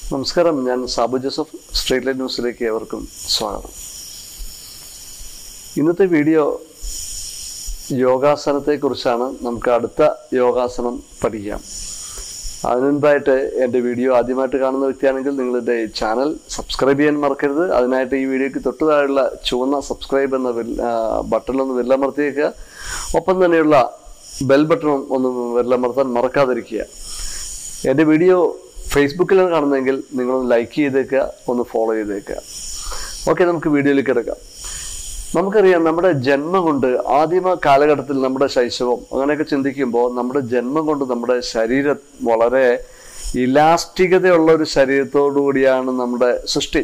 നമസ്കാരം ഞാൻ Sabu Joseph street light ന്യൂസിലേക്ക് ഏവർക്കും സ്വാഗതം ഇന്നത്തെ വീഡിയോ യോഗാസനത്തെക്കുറിച്ചാണ് നമുക്ക് അടുത്ത യോഗാസനം പഠിക്കാം അതിനു മുൻപായിട്ട് എൻ്റെ വീഡിയോ ആദ്യമായിട്ട് കാണുന്ന വ്യക്തിയാണെങ്കിൽ നിങ്ങളുടെ ചാനൽ സബ്സ്ക്രൈബ് ചെയ്യാൻ മറക്കരുത് അതിനായിട്ട് ഈ വീഡിയോയ്ക്ക് തൊട്ട് താഴെയുള്ള ചുവന്ന സബ്സ്ക്രൈബ് എന്ന ബട്ടണിലൊന്ന് വിരലമർത്തിയേക്കുക ഒപ്പം തന്നെയുള്ള ബെൽ ബട്ടണും ഒന്ന് വിരലമർത്താൻ മറക്കാതിരിക്കുക എൻ്റെ വീഡിയോ ഫേസ്ബുക്കിലാണ് കാണുന്നതെങ്കിൽ നിങ്ങളൊന്ന് ലൈക്ക് ചെയ്തേക്കുക ഒന്ന് ഫോളോ ചെയ്തേക്കുക ഓക്കെ നമുക്ക് വീഡിയോയിലേക്ക് എടുക്കാം നമുക്കറിയാം നമ്മുടെ ജന്മം കൊണ്ട് ആദിമ കാലഘട്ടത്തിൽ നമ്മുടെ ശൈശവം അങ്ങനെയൊക്കെ ചിന്തിക്കുമ്പോൾ നമ്മുടെ ജന്മം കൊണ്ട് നമ്മുടെ ശരീരം വളരെ ഇലാസ്റ്റികതയുള്ള ഒരു ശരീരത്തോടു കൂടിയാണ് നമ്മുടെ സൃഷ്ടി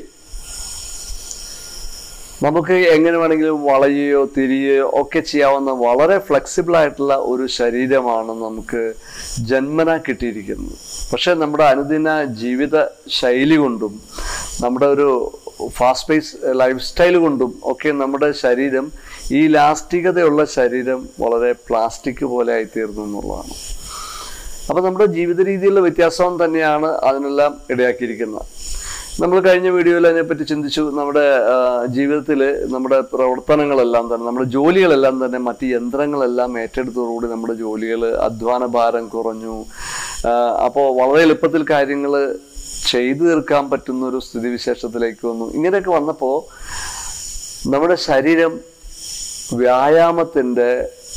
നമുക്ക് എങ്ങനെ വേണമെങ്കിലും വളയുകയോ തിരിയുകയോ ഒക്കെ ചെയ്യാവുന്ന വളരെ ഫ്ലെക്സിബിൾ ആയിട്ടുള്ള ഒരു ശരീരമാണ് നമുക്ക് ജന്മന കിട്ടിയിരിക്കുന്നത് പക്ഷെ നമ്മുടെ അനുദിന ജീവിത ശൈലി കൊണ്ടും നമ്മുടെ ഒരു ഫാസ്റ്റ് പേസ് ലൈഫ് സ്റ്റൈൽ കൊണ്ടും ഒക്കെ നമ്മുടെ ശരീരം ഈ ലാസ്റ്റികതയുള്ള ശരീരം വളരെ പ്ലാസ്റ്റിക് പോലെ ആയിത്തീർന്നു എന്നുള്ളതാണ് അപ്പം നമ്മുടെ ജീവിത രീതിയിലുള്ള വ്യത്യാസം തന്നെയാണ് അതിനെല്ലാം ഇടയാക്കിയിരിക്കുന്നത് നമ്മൾ കഴിഞ്ഞ വീഡിയോയിൽ അതിനെപ്പറ്റി ചിന്തിച്ചു നമ്മുടെ ജീവിതത്തിൽ നമ്മുടെ പ്രവർത്തനങ്ങളെല്ലാം തന്നെ നമ്മുടെ ജോലികളെല്ലാം തന്നെ മറ്റ് യന്ത്രങ്ങളെല്ലാം ഏറ്റെടുത്തതോടുകൂടി നമ്മുടെ ജോലികൾ അധ്വാന ഭാരം കുറഞ്ഞു അപ്പോൾ വളരെ എളുപ്പത്തിൽ കാര്യങ്ങൾ ചെയ്തു തീർക്കാൻ പറ്റുന്ന ഒരു സ്ഥിതിവിശേഷത്തിലേക്ക് വന്നു ഇങ്ങനെയൊക്കെ വന്നപ്പോൾ നമ്മുടെ ശരീരം വ്യായാമത്തിൻ്റെ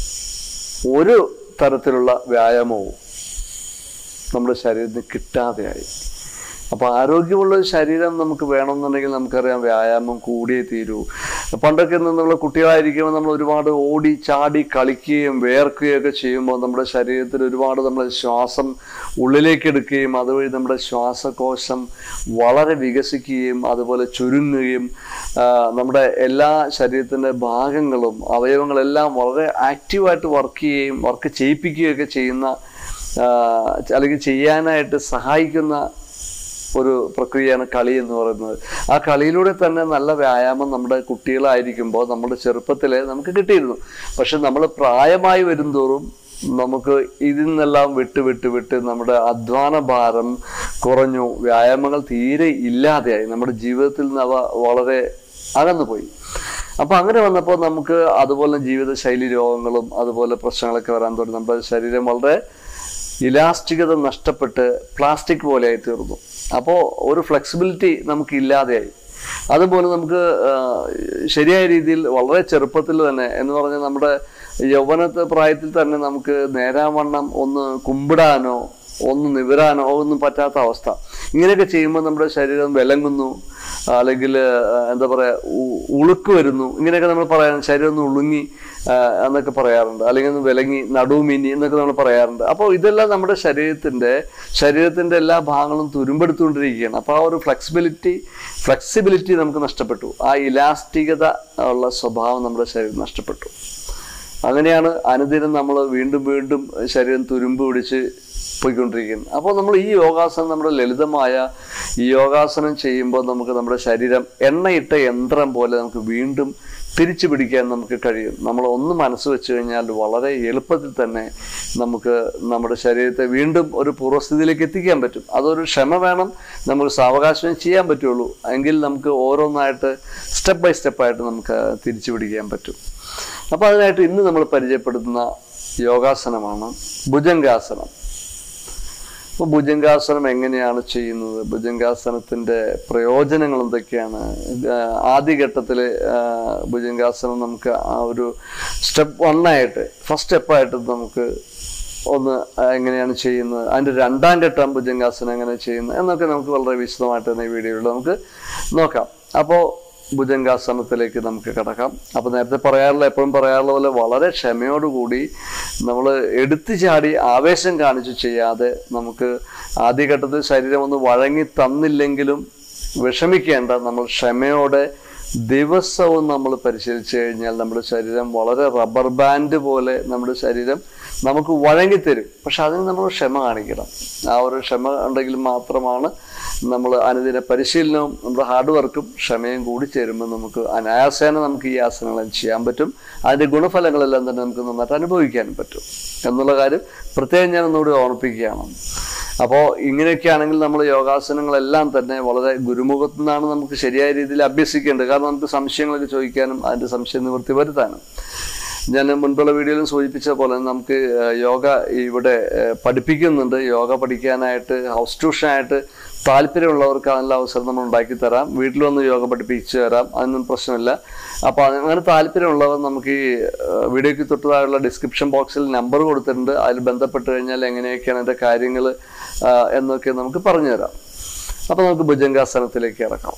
ഒരു തരത്തിലുള്ള വ്യായാമവും നമ്മുടെ ശരീരത്തിന് കിട്ടാതെയായി അപ്പോൾ ആരോഗ്യമുള്ള ഒരു ശരീരം നമുക്ക് വേണമെന്നുണ്ടെങ്കിൽ നമുക്കറിയാം വ്യായാമം കൂടിയേ തീരൂ പണ്ടൊക്കെ നമ്മൾ കുട്ടികളായിരിക്കുമ്പോൾ നമ്മൾ ഒരുപാട് ഓടി ചാടി കളിക്കുകയും വേർക്കുകയും ഒക്കെ ചെയ്യുമ്പോൾ നമ്മുടെ ശരീരത്തിൽ ഒരുപാട് നമ്മൾ ശ്വാസം ഉള്ളിലേക്ക് എടുക്കുകയും അതുവഴി നമ്മുടെ ശ്വാസകോശം വളരെ വികസിക്കുകയും അതുപോലെ ചുരുങ്ങുകയും നമ്മുടെ എല്ലാ ശരീരത്തിൻ്റെ ഭാഗങ്ങളും അവയവങ്ങളെല്ലാം വളരെ ആക്റ്റീവായിട്ട് വർക്ക് ചെയ്യുകയും വർക്ക് ചെയ്യിപ്പിക്കുകയൊക്കെ ചെയ്യുന്ന അല്ലെങ്കിൽ ചെയ്യാനായിട്ട് സഹായിക്കുന്ന ഒരു പ്രക്രിയയാണ് കളി എന്ന് പറയുന്നത് ആ കളിയിലൂടെ തന്നെ നല്ല വ്യായാമം നമ്മുടെ കുട്ടികളായിരിക്കുമ്പോൾ നമ്മുടെ ചെറുപ്പത്തിൽ നമുക്ക് കിട്ടിയിരുന്നു പക്ഷെ നമ്മൾ പ്രായമായി വരുംതോറും നമുക്ക് ഇതിൽ നിന്നെല്ലാം വിട്ട് വിട്ട് വിട്ട് നമ്മുടെ അധ്വാന ഭാരം കുറഞ്ഞു വ്യായാമങ്ങൾ തീരെ ഇല്ലാതെയായി നമ്മുടെ ജീവിതത്തിൽ നിന്ന് അവ വളരെ അകന്നുപോയി അപ്പൊ അങ്ങനെ വന്നപ്പോൾ നമുക്ക് അതുപോലെ ജീവിതശൈലി രോഗങ്ങളും അതുപോലെ പ്രശ്നങ്ങളൊക്കെ വരാൻ തുടങ്ങി നമ്മുടെ ശരീരം വളരെ ഇലാസ്റ്റികത നഷ്ടപ്പെട്ട് പ്ലാസ്റ്റിക് പോലെയായി തീർന്നു അപ്പോൾ ഒരു ഫ്ലെക്സിബിലിറ്റി നമുക്ക് ഇല്ലാതെയായി അതുപോലെ നമുക്ക് ശരിയായ രീതിയിൽ വളരെ ചെറുപ്പത്തിൽ തന്നെ എന്ന് പറഞ്ഞാൽ നമ്മുടെ യൗവനത്തെ പ്രായത്തിൽ തന്നെ നമുക്ക് നേരാവണ്ണം ഒന്ന് കുമ്പിടാനോ ഒന്ന് നിവരാനോ ഒന്നും പറ്റാത്ത അവസ്ഥ ഇങ്ങനെയൊക്കെ ചെയ്യുമ്പോൾ നമ്മുടെ ശരീരം വിലങ്ങുന്നു അല്ലെങ്കിൽ എന്താ പറയുക ഉളുക്ക് വരുന്നു ഇങ്ങനെയൊക്കെ നമ്മൾ പറയാൻ ശരീരം ഒന്ന് ഉളുങ്ങി എന്നൊക്കെ പറയാറുണ്ട് അല്ലെങ്കിൽ ഒന്ന് വിലങ്ങി നടുമിനി എന്നൊക്കെ നമ്മൾ പറയാറുണ്ട് അപ്പോൾ ഇതെല്ലാം നമ്മുടെ ശരീരത്തിൻ്റെ ശരീരത്തിൻ്റെ എല്ലാ ഭാഗങ്ങളും തുരുമ്പെടുത്തുകൊണ്ടിരിക്കുകയാണ് അപ്പോൾ ആ ഒരു ഫ്ലെക്സിബിലിറ്റി ഫ്ലെക്സിബിലിറ്റി നമുക്ക് നഷ്ടപ്പെട്ടു ആ ഇലാസ്റ്റികത ഉള്ള സ്വഭാവം നമ്മുടെ ശരീരം നഷ്ടപ്പെട്ടു അങ്ങനെയാണ് അനുദിനം നമ്മൾ വീണ്ടും വീണ്ടും ശരീരം തുരുമ്പ് പിടിച്ച് പോയിക്കൊണ്ടിരിക്കുന്നത് അപ്പോൾ നമ്മൾ ഈ യോഗാസനം നമ്മുടെ ലളിതമായ ഈ യോഗാസനം ചെയ്യുമ്പോൾ നമുക്ക് നമ്മുടെ ശരീരം എണ്ണയിട്ട യന്ത്രം പോലെ നമുക്ക് വീണ്ടും തിരിച്ചു പിടിക്കാൻ നമുക്ക് കഴിയും നമ്മൾ ഒന്ന് മനസ്സ് വെച്ച് കഴിഞ്ഞാൽ വളരെ എളുപ്പത്തിൽ തന്നെ നമുക്ക് നമ്മുടെ ശരീരത്തെ വീണ്ടും ഒരു പൂർവ്വസ്ഥിതിയിലേക്ക് എത്തിക്കാൻ പറ്റും അതൊരു ക്ഷമ വേണം നമുക്ക് സാവകാശം ചെയ്യാൻ പറ്റുള്ളൂ എങ്കിൽ നമുക്ക് ഓരോന്നായിട്ട് സ്റ്റെപ്പ് ബൈ സ്റ്റെപ്പായിട്ട് നമുക്ക് തിരിച്ചു പിടിക്കാൻ പറ്റും അപ്പോൾ അതിനായിട്ട് ഇന്ന് നമ്മൾ പരിചയപ്പെടുത്തുന്ന യോഗാസനമാണ് ഭുജംഗാസനം അപ്പോൾ ഭുജംഗാസനം എങ്ങനെയാണ് ചെയ്യുന്നത് ഭുജംഗാസനത്തിൻ്റെ പ്രയോജനങ്ങൾ എന്തൊക്കെയാണ് ആദ്യഘട്ടത്തിൽ ഭുജംഗാസനം നമുക്ക് ആ ഒരു സ്റ്റെപ്പ് വണ്ണായിട്ട് ഫസ്റ്റ് സ്റ്റെപ്പായിട്ട് നമുക്ക് ഒന്ന് എങ്ങനെയാണ് ചെയ്യുന്നത് അതിൻ്റെ രണ്ടാം ഘട്ടം ഭുജംഗാസനം എങ്ങനെ ചെയ്യുന്നത് എന്നൊക്കെ നമുക്ക് വളരെ വിശദമായിട്ട് തന്നെ ഈ വീഡിയോയിൽ നമുക്ക് നോക്കാം അപ്പോൾ ഭുജംഗാസനത്തിലേക്ക് നമുക്ക് കിടക്കാം അപ്പോൾ നേരത്തെ പറയാറുള്ള എപ്പോഴും പറയാറുള്ള പോലെ വളരെ ക്ഷമയോടുകൂടി നമ്മൾ എടുത്തു ചാടി ആവേശം കാണിച്ചു ചെയ്യാതെ നമുക്ക് ആദ്യഘട്ടത്തിൽ ശരീരം ഒന്ന് വഴങ്ങി തന്നില്ലെങ്കിലും വിഷമിക്കേണ്ട നമ്മൾ ക്ഷമയോടെ ദിവസവും നമ്മൾ പരിശീലിച്ചു കഴിഞ്ഞാൽ നമ്മുടെ ശരീരം വളരെ റബ്ബർ ബാൻഡ് പോലെ നമ്മുടെ ശരീരം നമുക്ക് വഴങ്ങിത്തരും പക്ഷെ അതിന് നമ്മൾ ക്ഷമ കാണിക്കണം ആ ഒരു ക്ഷമ ഉണ്ടെങ്കിൽ മാത്രമാണ് നമ്മൾ അനുദിന പരിശീലനവും നമ്മുടെ ഹാർഡ് വർക്കും ക്ഷമയും കൂടി ചേരുമ്പോൾ നമുക്ക് അനായാസേന നമുക്ക് ഈ ആസനങ്ങൾ ചെയ്യാൻ പറ്റും അതിൻ്റെ ഗുണഫലങ്ങളെല്ലാം തന്നെ നമുക്ക് നന്നായിട്ട് അനുഭവിക്കാനും പറ്റും എന്നുള്ള കാര്യം പ്രത്യേകം ഞാൻ ഒന്നുകൂടി ഓർമ്മിപ്പിക്കുകയാണ് അപ്പോൾ ഇങ്ങനെയൊക്കെയാണെങ്കിൽ നമ്മൾ യോഗാസനങ്ങളെല്ലാം തന്നെ വളരെ ഗുരുമുഖത്തു നിന്നാണ് നമുക്ക് ശരിയായ രീതിയിൽ അഭ്യസിക്കേണ്ടത് കാരണം നമുക്ക് സംശയങ്ങളൊക്കെ ചോദിക്കാനും അതിൻ്റെ സംശയ നിവൃത്തി വരുത്താനും ഞാൻ മുൻപുള്ള വീഡിയോയിലും സൂചിപ്പിച്ച പോലെ നമുക്ക് ആ, യോഗ ഇവിടെ ആ, പഠിപ്പിക്കുന്നുണ്ട് യോഗ പഠിക്കാനായിട്ട് ഹൗസ് ട്യൂഷനായിട്ട് താല്പര്യമുള്ളവർക്ക് അതിനുള്ള അവസരം നമ്മൾ ഉണ്ടാക്കി തരാം വീട്ടിൽ വന്ന് യോഗ പഠിപ്പിച്ചു തരാം അതിനൊന്നും പ്രശ്നമില്ല അപ്പോൾ അങ്ങനെ താല്പര്യമുള്ളവർ നമുക്ക് ഈ ആ, വീഡിയോയ്ക്ക് തൊട്ടതായുള്ള ഡിസ്ക്രിപ്ഷൻ ബോക്സിൽ നമ്പർ കൊടുത്തിട്ടുണ്ട് അതിൽ ബന്ധപ്പെട്ട് കഴിഞ്ഞാൽ എങ്ങനെയൊക്കെയാണ് അതിൻ്റെ കാര്യങ്ങൾ എന്നൊക്കെ നമുക്ക് പറഞ്ഞു തരാം അപ്പോൾ നമുക്ക് ഭുജംഗാസനത്തിലേക്ക് ഇറക്കാം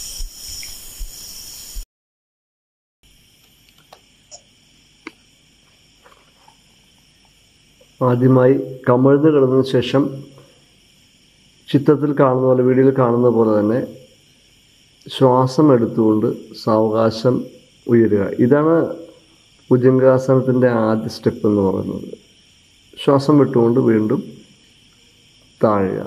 ആദ്യമായി കമിഴ്ന്ന് കിടന്നതിന് ശേഷം ചിത്രത്തിൽ കാണുന്ന പോലെ വീഡിയോയിൽ കാണുന്ന പോലെ തന്നെ ശ്വാസം എടുത്തുകൊണ്ട് സാവകാശം ഉയരുക ഇതാണ് ഭുജംഗാസനത്തിൻ്റെ ആദ്യ സ്റ്റെപ്പ് എന്ന് പറയുന്നത് ശ്വാസം വിട്ടുകൊണ്ട് വീണ്ടും താഴുക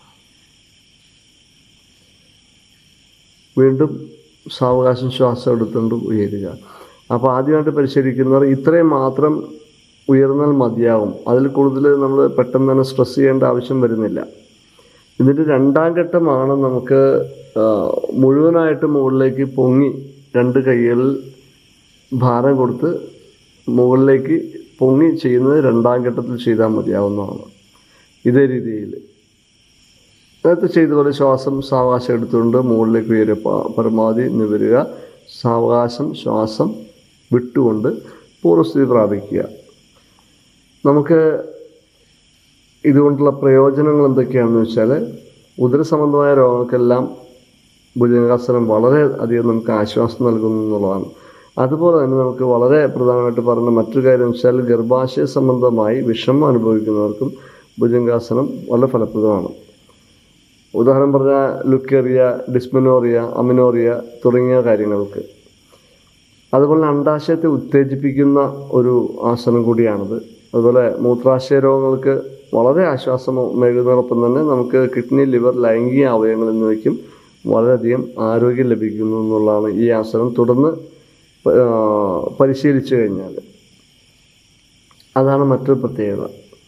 വീണ്ടും സാവകാശം ശ്വാസം എടുത്തുകൊണ്ട് ഉയരുക അപ്പോൾ ആദ്യമായിട്ട് പരിശീലിക്കുന്നവർ ഇത്രയും മാത്രം ഉയർന്നാൽ മതിയാവും അതിൽ കൂടുതൽ നമ്മൾ പെട്ടെന്ന് തന്നെ സ്ട്രെസ് ചെയ്യേണ്ട ആവശ്യം വരുന്നില്ല ഇതിൻ്റെ രണ്ടാം ഘട്ടമാണ് നമുക്ക് ആ, മുഴുവനായിട്ട് മുകളിലേക്ക് പൊങ്ങി രണ്ട് കൈകളിൽ ഭാരം കൊടുത്ത് മുകളിലേക്ക് പൊങ്ങി ചെയ്യുന്നത് രണ്ടാം ഘട്ടത്തിൽ ചെയ്താൽ മതിയാവുന്നതാണ് ഇതേ രീതിയിൽ നേരത്തെ ചെയ്ത പോലെ ശ്വാസം സാവകാശം എടുത്തുകൊണ്ട് മുകളിലേക്ക് ഉയരുക പ- പരമാവധി നിവരുക സാവകാശം ശ്വാസം വിട്ടുകൊണ്ട് പൂർവ്വസ്ഥിതി പ്രാപിക്കുക നമുക്ക് ഇതുകൊണ്ടുള്ള പ്രയോജനങ്ങൾ എന്തൊക്കെയാണെന്ന് വെച്ചാൽ ഉദരസംബന്ധമായ രോഗങ്ങൾക്കെല്ലാം ഭുജംഗാസനം വളരെ അധികം നമുക്ക് ആശ്വാസം നൽകുന്നു എന്നുള്ളതാണ് അതുപോലെ തന്നെ നമുക്ക് വളരെ പ്രധാനമായിട്ട് പറഞ്ഞ മറ്റൊരു കാര്യം വെച്ചാൽ ഗർഭാശയ സംബന്ധമായി വിഷമം അനുഭവിക്കുന്നവർക്കും ഭുജംഗാസനം വളരെ ഫലപ്രദമാണ് ഉദാഹരണം പറഞ്ഞാൽ ലുക്കേറിയ ഡിസ്മിനോറിയ അമിനോറിയ തുടങ്ങിയ കാര്യങ്ങൾക്ക് അതുപോലെ അണ്ടാശയത്തെ ഉത്തേജിപ്പിക്കുന്ന ഒരു ആസനം കൂടിയാണിത് അതുപോലെ മൂത്രാശയ രോഗങ്ങൾക്ക് വളരെ ആശ്വാസം നൽകുന്നതോടൊപ്പം തന്നെ നമുക്ക് കിഡ്നി ലിവർ ലൈംഗിക അവയവങ്ങൾ എന്നിവയ്ക്കും വളരെയധികം ആരോഗ്യം ലഭിക്കുന്നു എന്നുള്ളതാണ് ഈ ആസനം തുടർന്ന് പ- ആ, പരിശീലിച്ചു കഴിഞ്ഞാൽ അതാണ് മറ്റൊരു പ്രത്യേകത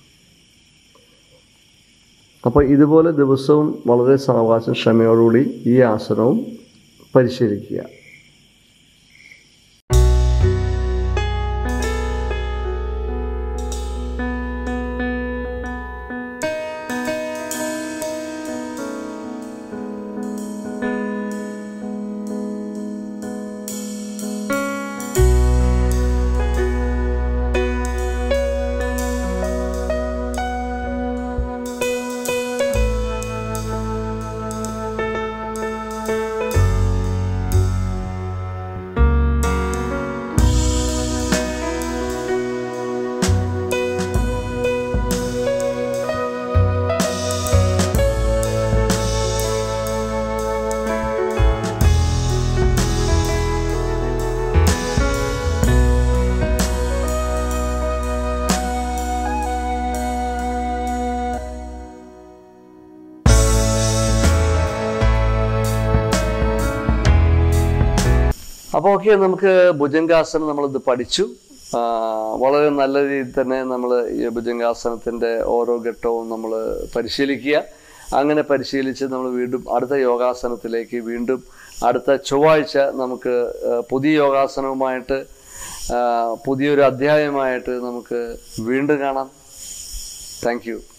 അപ്പോൾ ഇതുപോലെ ദിവസവും വളരെ സാവകാശം ക്ഷമയോടുകൂടി ഈ ആസനവും പരിശീലിക്കുക അപ്പോൾ ഓക്കെ നമുക്ക് ഭുജംഗാസനം നമ്മളിത് പഠിച്ചു ആ, വളരെ നല്ല രീതിയിൽ തന്നെ നമ്മൾ ഈ ഭുജംഗാസനത്തിൻ്റെ ഓരോ ഘട്ടവും നമ്മൾ പരിശീലിക്കുക അങ്ങനെ പരിശീലിച്ച് നമ്മൾ വീണ്ടും അടുത്ത യോഗാസനത്തിലേക്ക് വീണ്ടും അടുത്ത ചൊവ്വാഴ്ച നമുക്ക് ആ, പുതിയ യോഗാസനവുമായിട്ട് ആ, പുതിയൊരു അധ്യായമായിട്ട് നമുക്ക് വീണ്ടും കാണാം താങ്ക് യു